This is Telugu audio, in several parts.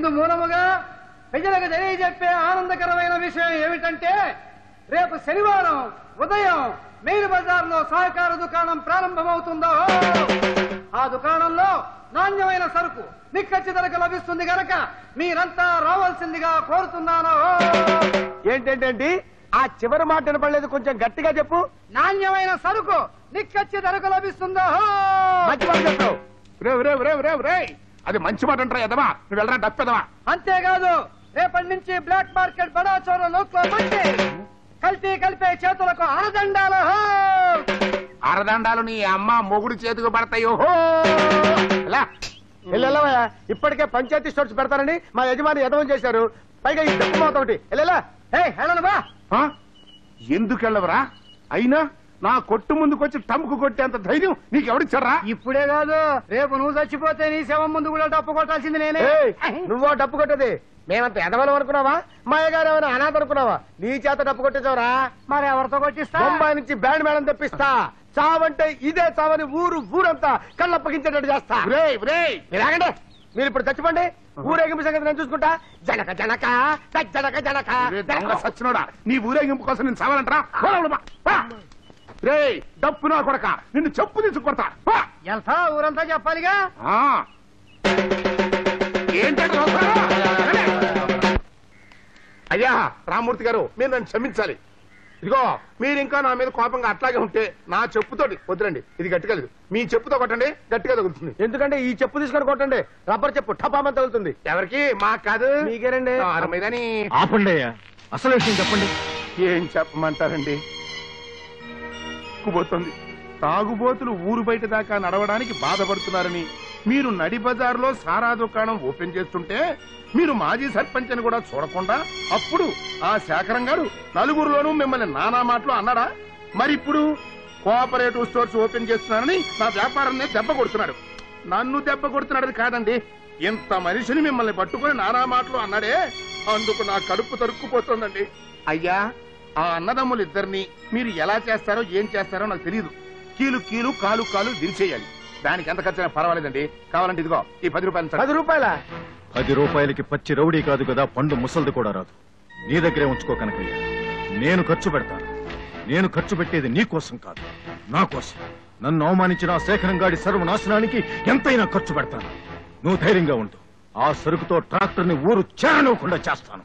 ఇందు మూలముగా ప్రజలకు తెలియజెప్పే ఆనందకరమైన విషయం ఏమిటంటే రేపు శనివారం ఉదయం మెయిన్ బజార్లో సహకార దుకాణం ప్రారంభమవుతుందో ఆ దుకాణంలో నాణ్యమైన సరుకు నిక్కచ్చి ధరకు లభిస్తుంది గనక మీరంతా రావాల్సిందిగా కోరుతున్నాను ఏంటేంటేంటి ఆ చివరి మాట వినపడలేదు కొంచెం గట్టిగా చెప్పు నాణ్యమైన సరుకు నిక్కచ్చి ధరకు లభిస్తుందో మంచి మాట చెప్పు రే రే రే రే రే అది మంచి మాట అంటారా ఎదవా నువ్వు వెళ్ళరా డప్పెదవా అంతేకాదు రేపటి నుంచి బ్లాక్ మార్కెట్ బడా చోర నోట్లో మంచి కల్తీ కలిపే చేతులకు ఆనదండాలు హో! అరదండాలు నీ అమ్మ మొగుడు చేతికి పడతాయో ఎలా వెళ్ళవయ్యా ఇప్పటికే పంచాయతీ స్టోర్స్ పెడతారని మా యజమాని యజమాని చేశారు పైగా ఈ డబ్బు మోత ఒకటి వెళ్ళా ఏయ్, హేళన బా ఆ? ఎందుకు వెళ్ళవరా అయినా నా కొట్టు ముందుకొచ్చి టమ్కు కొట్టేంత ధైర్యం నీకెవడిచ్చారా ఇప్పుడే కాదు రేపు నువ్వు చచ్చిపోతే నీ శవం ముందు కూడా డప్పు కొట్టాల్సింది నేనే ఏయ్, నువ్వో డప్పు కొట్టేది మేమంత ఎదవలం అనుకున్నావా మా అయ్యగారు ఏమైనా అనాథ అనుకున్నావా నీ చేత డప్పు కొట్టేసావరా మరి ఎవరితో కొట్టిస్తా బొంబాయి నుంచి బ్యాండ్ మేడం తెప్పిస్తా చావంటే ఇదే చావని ఊరు ఊరంతా కళ్ళప్పగించేటట్టు చేస్తా రే రే మీరు ఆగండి మీరు ఇప్పుడు చచ్చిపోండి ఊరేగింపు సంగతి నేను చూసుకుంటా జనక జనక జనక జనక రే, దొంగ సచ్చినోడా నీ ఊరేగింపు కోసం నేను చావాలంటరా రే డప్పు నా కొడక నిన్ను చెప్పు తీసి కొడతా పా. ఎంత ఊరంతా చెప్పాలిగా ఆ. ఏంటంటే చూస్తారా? అయ్యా రామ్మూర్తి గారు మీరు నన్ను క్షమించాలి ఇదిగో మీరు ఇంకా నా మీద కోపంగా అట్లాగే ఉంటే నా చెప్పుతోటి వద్దురండి ఇది గట్టిగా లేదు మీ చెప్పుతో కొట్టండి గట్టిగా తగులుతుంది ఎందుకంటే ఈ చెప్పు తీసుకొని కొట్టండి రబ్బర్ చెప్పు టపామని తగులుతుంది ఎవరికి మా కాదు మీకేనండి ఆరు మీదని ఆపండి అయ్యా అసలు విషయం చెప్పండి ఏం చెప్పమంటారండి కుబోతోంది తాగుబోతులు ఊరు బయట దాకా నడవడానికి బాధపడుతున్నారని మీరు నడి బజార్లో సారా దుకాణం ఓపెన్ చేస్తుంటే మీరు మాజీ సర్పంచ్ అని కూడా చూడకుండా అప్పుడు ఆ శేఖరం గారు నలుగురులోనూ మిమ్మల్ని నానా మాటలు అన్నాడా మరి ఇప్పుడు కోఆపరేటివ్ స్టోర్స్ ఓపెన్ చేస్తున్నారని నా వ్యాపారాన్ని దెబ్బ కొడుతున్నాడు నన్ను దెబ్బ కొడుతున్నాడు కాదండి ఇంత మనిషిని మిమ్మల్ని పట్టుకొని నానా మాటలు అన్నాడే అందుకు నా కడుపు తరుక్కుపోతోందండి అయ్యా ఆ అన్నదమ్ములు ఇద్దరిని మీరు ఎలా చేస్తారో ఏం చేస్తారో నాకు తెలియదు కీలు కీలు కాలు కాలు విరిచేయాలి దానికి ఎంత ఖర్చైనా పర్వాలేదండి కావాలంటే ఇదిగో ఈ పది రూపాయలు పది రూపాయల పది రూపాయలకి పచ్చి రౌడీ కాదు కదా పండు ముసల్ది కూడా రాదు నీ దగ్గరే ఉంచుకో కనకయ్య నేను ఖర్చు పెడతాను నేను ఖర్చు పెట్టేది నీ కోసం కాదు నా కోసం నన్ను అవమానించిన ఆ శేఖరం గాడి సర్వనాశనానికి ఎంతైనా ఖర్చు పెడతాను నువ్వు ధైర్యంగా ఉండు ఆ సరుకుతో ట్రాక్టర్ ని ఊరు చేరనివ్వకుండా చేస్తాను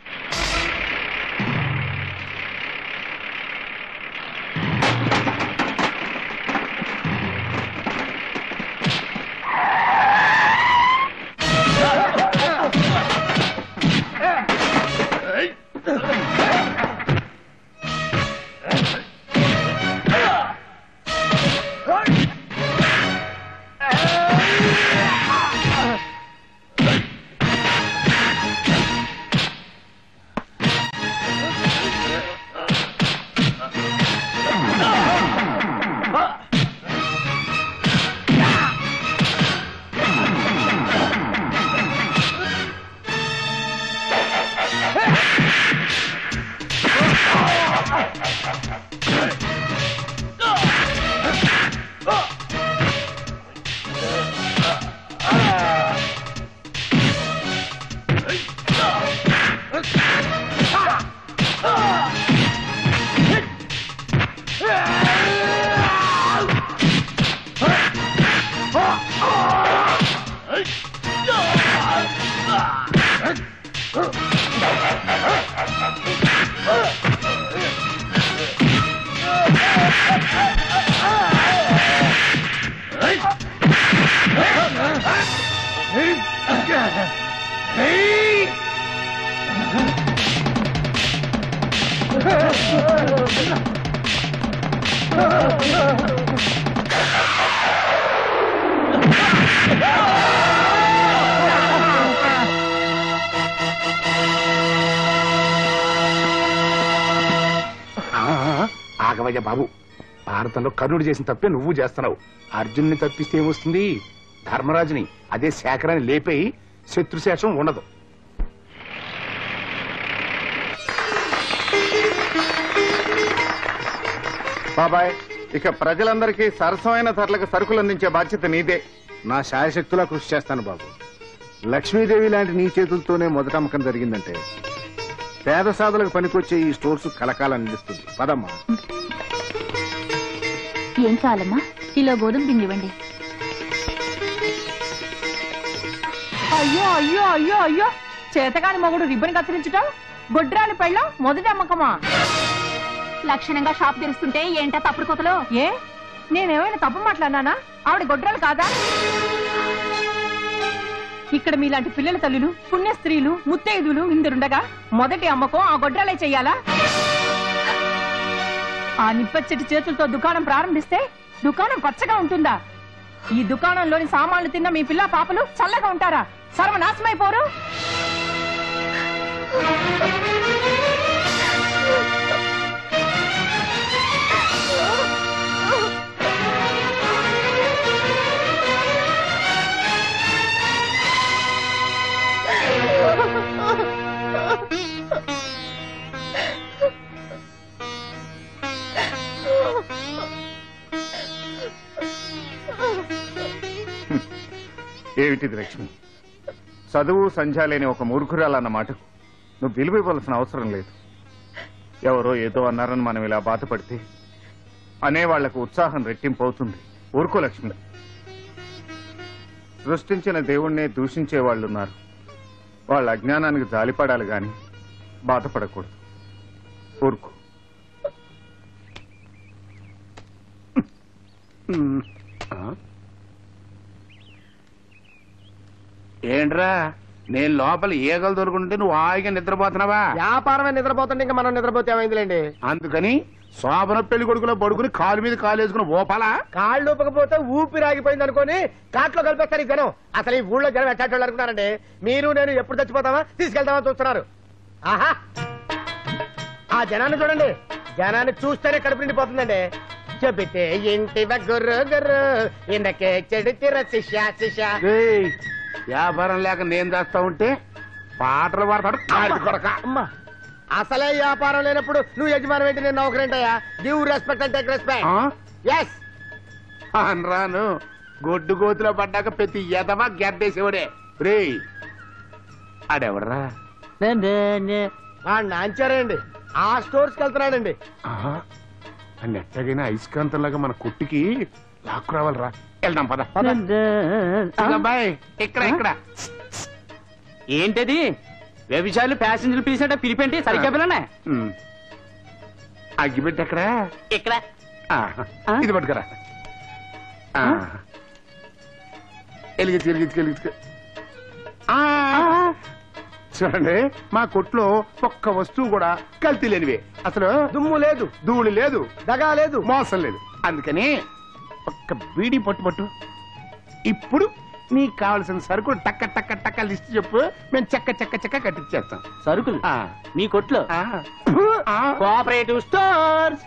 ఆ, ఆగవయ్య బాబు భారతంలో కర్ణుడు చేసిన తప్పే నువ్వు చేస్తున్నావు అర్జున్ని తప్పిస్తే ఏమొస్తుంది ధర్మరాజుని అదే శేఖరాన్ని లేపేయి శత్రుశేషం ఉండదు బాబాయ్ ఇక ప్రజలందరికీ సరసమైన ధరలకు సరుకులు అందించే బాధ్యత నీదే నా శాయశక్తులా కృషి చేస్తాను బాబు లక్ష్మీదేవి లాంటి నీ చేతులతోనే మొదట అమ్మకం జరిగిందంటే పేద సాధలకు పనికొచ్చే ఈ స్టోర్స్ కలకాలం నిలుస్తుంది పదమ్మా ఏం కావాలమ్మా కిలో గోధుమ పిండి ఇవ్వండి అయ్యో అయ్యో అయ్యో అయ్యో చేతకాని మొగుడు రిబ్బన్ కత్తిరించటం గొడ్రాలి పెళ్ళం మొదటి అమ్మకమా లక్షణంగా షాప్ తెరుస్తుంటే ఏంటా తప్పుడు కొతలో ఏ నేనేమైనా తప్పు మాట్లాడినానా ఆవిడ గొడ్రాలు కాదా ఇక్కడ మీలాంటి పిల్లల తల్లులు పుణ్య స్త్రీలు ముత్తైదులు ఇందరుండగా మొదటి అమ్మకం ఆ గొడ్రాలే చెయ్యాలా ఆ నిప్పచ్చటి చేతులతో దుకాణం ప్రారంభిస్తే దుకాణం పచ్చగా ఉంటుందా ఈ దుకాణంలోని సామాన్లు తిన్న మీ పిల్ల పాపలు చల్లగా ఉంటారా సర్వనాశమైపోరు ఏమిటిది లక్ష్మి చదువు సంధ్య లేని ఒక మూర్ఖురాలన్న మాటకు నువ్వు విలువ ఇవ్వాల్సిన అవసరం లేదు ఎవరో ఏదో అన్నారని మనం ఇలా బాధపడితే అనేవాళ్లకు ఉత్సాహం రెట్టింపు అవుతుంది ఊరుకో లక్ష్మి సృష్టించిన దేవుణ్ణే దూషించే వాళ్ళున్నారు వాళ్ళ అజ్ఞానానికి జాలిపడాలి గాని బాధపడకూడదు ఊరుకో ఏంట్రా నేను లోపల ఈగలు దొరుకుంటే నువ్వు హాయిగా నిద్రపోతున్నావా వ్యాపారమే నిద్రపోతుంటే ఇంకా మనం నిద్రపోతే ఏమైందిలేండి అందుకని శోభన పెళ్లి కొడుకులో పడుకుని కాలు మీద కాలు వేసుకుని ఓపాలా కాళ్ళు ఊపకపోతే ఊపిరి ఆగిపోయింది అనుకోని కాట్లో కలిపేస్తారు ఈ జనం అసలు ఈ ఊళ్ళో జనం ఎట్టాటోళ్ళు అనుకున్నారండి మీరు నేను ఎప్పుడు చచ్చిపోతామా తీసుకెళ్తామా చూస్తున్నారు ఆహా ఆ జనాన్ని చూడండి జనాన్ని చూస్తేనే కడుపు నిండిపోతుందండి చెబితే ఇంటి గుర్రు గుర్రు ఇందకే చెడితిర శిష్య శిష్య ఏయ్, వ్యాపారం లేక నేను చేస్తా ఉంటే పాటలు పాడతాడు కాడి కొడక అమ్మా అసలే వ్యాపారం లేనప్పుడు నువ్వు యజమాని ఏంటి నేను నౌకరేంటయ్యా give respect and take respect ఆ? ఎస్ అనరాను గొడ్డు గోతులో పడ్డాక ప్రతి ఎదవా గెద్దేసేవాడే రే ఆడెవడరా వాడు నాంచారండి ఆ స్టోర్స్ కి వెళ్తున్నాడండి అని ఎట్టగైనా ఐస్కాంతంలాగా మన కుట్టికి లాక్కు రావాలిరా వెళ్దాం పద ఇదిగో అబ్బాయి ఇక్కడ ఇక్కడ ఏంటది వ్యభిచారులు ప్యాసింజర్లు పిలిచేట పిలిపేంటి సరిగ్గా పిల్లనే ఉమ్. అగ్గిపెట్టి ఎక్కడ ఇక్కడ ఆ, ఇది పట్టుకురా ఆ. ఎలిగించు ఎలిగించు ఎలిగించు ఆ, చూడండి మా కొట్లో ఒక్క వస్తువు కూడా కల్తీ లేనివే అసలు దుమ్ము లేదు ధూళి లేదు దగా లేదు మోసం లేదు అందుకని ఒక్క బీడీ పట్టు పట్టు ఇప్పుడు నీకు కావలసిన సరుకులు టక్క టక్క టక్క లిస్ట్ చెప్పు మేము చెక్క చెక్క చెక్క కట్టించేస్తాం సరుకులు ఆ. మీ కొట్లో ఆ. ఆ. కోఆపరేటివ్ స్టోర్స్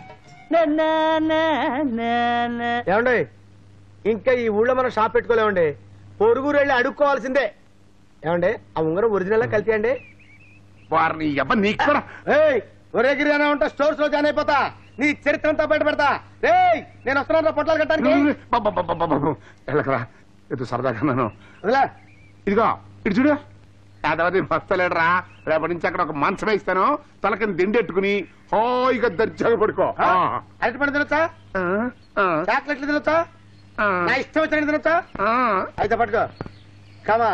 ఏమండి ఇంకా ఈ ఊళ్ళో మనం షాప్ పెట్టుకోలేమండి పొరుగురు వెళ్ళి అడుక్కోవాల్సిందే ఏమండి ఆ ఉంగరం ఒరిజినల్ కల్తీ అండి వారిని ఎవ నీకు కూడా ఏయ్ ఒరే గిరిగానే ఉంటా స్టోర్స్ లో జాయిన్ అయిపోతా నీ చరిత్ర అంతా బయట పెడతా రేయ్ నేను వస్తున్నాను పొట్లాలు కట్టడానికి బబ్బబ్బబ్బబ్బబ్బ. వెళ్ళకరా ఏదో సరదాగా నన్ను వదిలే. ఇదిగో ఇటు చూడు యాదవది మస్తలేడరా రేపటి నుంచి అక్కడ ఒక మంచం వేస్తాను తలకిని దిండెట్టుకుని హాయిగా దర్జాగా పడుకో ఆ? ఆ. అరటి పండు తినొచ్చా ఆ, ఆ, చాక్లెట్లు తినొచ్చా ఆ, నా ఇష్టం వచ్చినట్టు తినొచ్చా ఆ. అయితే పట్టుకో కమా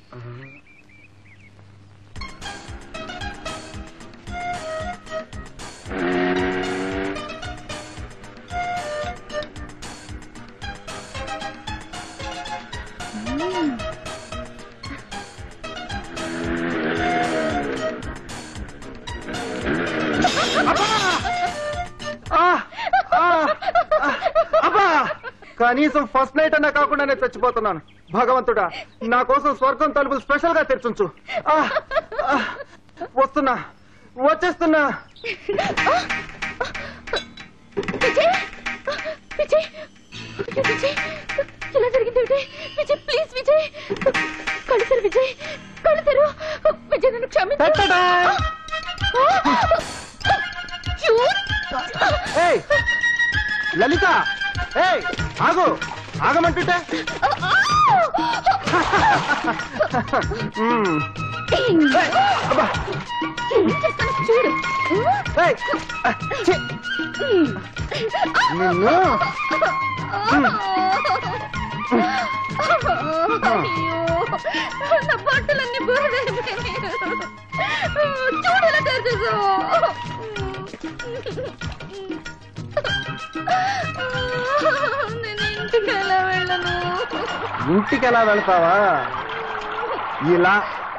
అబ్బా కనీసం ఫస్ట్ నైట్ అన్నా కాకుండా నేను చచ్చిపోతున్నాను భగవంతుడా నా కోసం స్వర్గం తలుపులు స్పెషల్ గా తెరిచుంచు ఆ, ఆ, వస్తున్నా వచ్చేస్తున్నా విజయ్ విజయ్ విజయ్ ఇలా జరిగింది విజయ్ విజయ్ ప్లీజ్ విజయ్ కళ్ళు తెరు విజయ్ కళ్ళు తెరు విజయ్ నన్ను క్షమించు టటటా! You- ఏయ్ లలిత ఏయ్ ఆగు ఆగమంటుంటే మ్మ్. ఏయ్, అబ్బా. ఏం చేస్తానో చూడు ఏయ్, ఆ, ఛీ, నిన్ను నా బట్టలన్నీ బురదైపోయినాయి. చూడు ఎలా తయారు చేసావు నేను ఇంటికి ఎలా వెళ్ళను ఇంటికి ఎలా వెళ్తావా ఇలా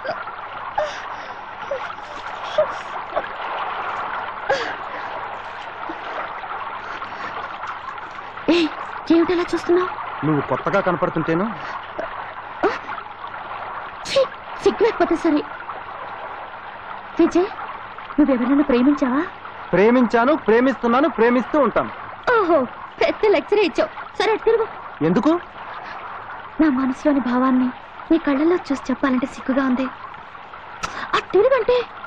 ఏయ్, ఏమిటలా చూస్తున్నావు నువ్వు కొత్తగా కనపడుతుంటేను ఛీ, సిగ్గు లేకపోతే సరే విజయ్ నువ్వెవరైనా ప్రేమించావా ప్రేమించాను ప్రేమిస్తున్నాను ప్రేమిస్తూ ఉంటాను ఓహో పెద్ద లెక్చరే ఇచ్చావు సరే అటు తిరుగు ఎందుకు నా మనసులోని భావాన్ని నీ కళ్ళల్లో చూసి చెప్పాలంటే సిగ్గుగా ఉంది అటు తిరుగంటే